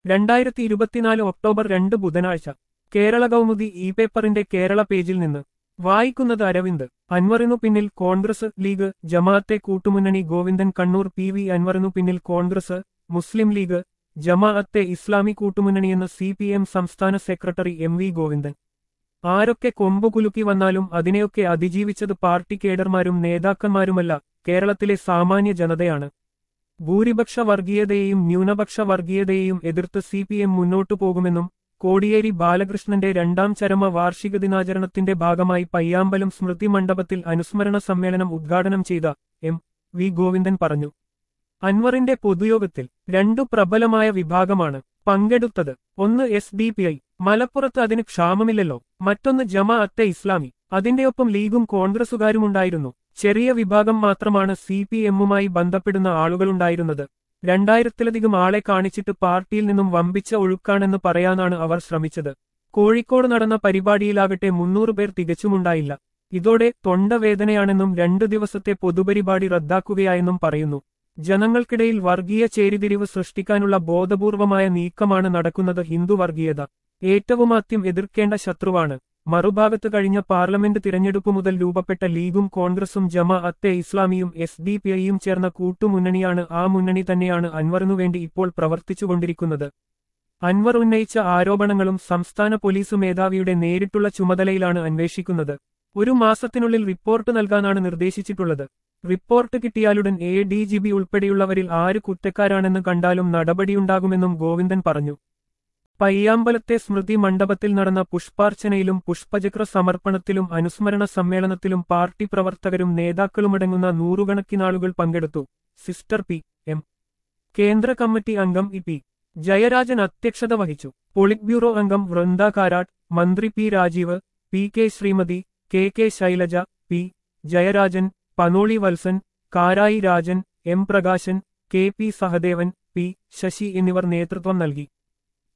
രണ്ടായിരത്തി ഇരുപത്തിനാല് ഒക്ടോബർ രണ്ട് ബുധനാഴ്ച കേരള കൗമുദി ഇ പേപ്പറിന്റെ കേരള പേജിൽ നിന്ന് വായിക്കുന്നത് അരവിന്ദ് അൻവറിനു പിന്നിൽ കോൺഗ്രസ് ലീഗ് ജമാഅത്തെ കൂട്ടുമുന്നണി ഗോവിന്ദൻ കണ്ണൂർ പി വി അൻവറിനു പിന്നിൽ Congress Muslim league Jamaat Islami കൂട്ടുമുന്നണിയെന്ന് സി പി എം സംസ്ഥാന സെക്രട്ടറി എം വി ഗോവിന്ദൻ ആരൊക്കെ കൊമ്പുകുലുക്കി വന്നാലും അതിനെയൊക്കെ അതിജീവിച്ചത് പാർട്ടി കേഡർമാരും നേതാക്കന്മാരുമല്ല കേരളത്തിലെ സാമാന്യ ജനതയാണ് ഭൂരിപക്ഷ വർഗീയതയെയും ന്യൂനപക്ഷ വർഗീയതയെയും എതിർത്ത് സി പി എം മുന്നോട്ടു പോകുമെന്നും കോടിയേരി ബാലകൃഷ്ണന്റെ രണ്ടാം ചരമ വാർഷിക ദിനാചരണത്തിന്റെ ഭാഗമായി പയ്യാമ്പലം സ്മൃതി മണ്ഡപത്തിൽ അനുസ്മരണ സമ്മേളനം ഉദ്ഘാടനം ചെയ്ത എം വി ഗോവിന്ദൻ പറഞ്ഞു അൻവറിന്റെ പൊതുയോഗത്തിൽ രണ്ടു പ്രബലമായ വിഭാഗമാണ് പങ്കെടുത്തത് ഒന്ന് എസ് ഡി പി ഐ മലപ്പുറത്ത് അതിന് ക്ഷാമമില്ലല്ലോ മറ്റൊന്ന് ജമാ അത്തെ ഇസ്ലാമി അതിന്റെയൊപ്പം ലീഗും കോൺഗ്രസുകാരുമുണ്ടായിരുന്നു ചെറിയ വിഭാഗം മാത്രമാണ് സി പി എമ്മുമായി ബന്ധപ്പെടുന്ന ആളുകളുണ്ടായിരുന്നത് രണ്ടായിരത്തിലധികം ആളെ കാണിച്ചിട്ട് പാർട്ടിയിൽ നിന്നും വമ്പിച്ച ഒഴുക്കാണെന്ന് പറയാനാണ് അവർ ശ്രമിച്ചത് കോഴിക്കോട് നടന്ന പരിപാടിയിലാകട്ടെ മുന്നൂറ് പേർ തികച്ചുമുണ്ടായില്ല ഇതോടെ തൊണ്ടവേദനയാണെന്നും രണ്ടു ദിവസത്തെ പൊതുപരിപാടി റദ്ദാക്കുകയായെന്നും പറയുന്നു ജനങ്ങൾക്കിടയിൽ വർഗീയ ചേരിതിരിവ് സൃഷ്ടിക്കാനുള്ള ബോധപൂർവമായ നീക്കമാണ് നടക്കുന്നത് ഹിന്ദു വർഗീയത ഏറ്റവുമാദ്യം എതിർക്കേണ്ട ശത്രുവാണ് മറുഭാഗത്ത് കഴിഞ്ഞ പാർലമെന്റ് തിരഞ്ഞെടുപ്പ് മുതൽ രൂപപ്പെട്ട ലീഗും കോൺഗ്രസും ജമാ അത്തെ ഇസ്ലാമിയും എസ് ഡി പി ഐയും ചേർന്ന കൂട്ടുമുന്നണിയാണ് ആ മുന്നണി തന്നെയാണ് അൻവറിനുവേണ്ടി ഇപ്പോൾ പ്രവർത്തിച്ചുകൊണ്ടിരിക്കുന്നത് അൻവർ ഉന്നയിച്ച ആരോപണങ്ങളും സംസ്ഥാന പോലീസ് മേധാവിയുടെ നേരിട്ടുള്ള ചുമതലയിലാണ് അന്വേഷിക്കുന്നത് ഒരു മാസത്തിനുള്ളിൽ റിപ്പോർട്ട് നൽകാനാണ് നിർദ്ദേശിച്ചിട്ടുള്ളത് റിപ്പോർട്ട് കിട്ടിയാലുടൻ എ ഡി ജി ബി ഉൾപ്പെടെയുള്ളവരിൽ ആര് കുറ്റക്കാരാണെന്ന് കണ്ടാലും നടപടിയുണ്ടാകുമെന്നും ഗോവിന്ദൻ പറഞ്ഞു പയ്യാമ്പലത്തെ സ്മൃതി മണ്ഡപത്തിൽ നടന്ന പുഷ്പാർച്ചനയിലും പുഷ്പചക്ര സമർപ്പണത്തിലും അനുസ്മരണ സമ്മേളനത്തിലും പാർട്ടി പ്രവർത്തകരും നേതാക്കളുമടങ്ങുന്ന നൂറുകണക്കിനാളുകൾ പങ്കെടുത്തു സിസ്റ്റർ പി എം കേന്ദ്ര കമ്മിറ്റി അംഗം ഇ പി ജയരാജൻ അധ്യക്ഷത വഹിച്ചു പൊളിറ്റ് ബ്യൂറോ അംഗം വൃന്ദ കാരാട്ട് മന്ത്രി P Rajeev P K Sreemathi K K Shailaja P Jayarajan Panoli Valsan Karayi Rajan M Prakashan K P Sahadevan P Sasi എന്നിവർ നേതൃത്വം നൽകി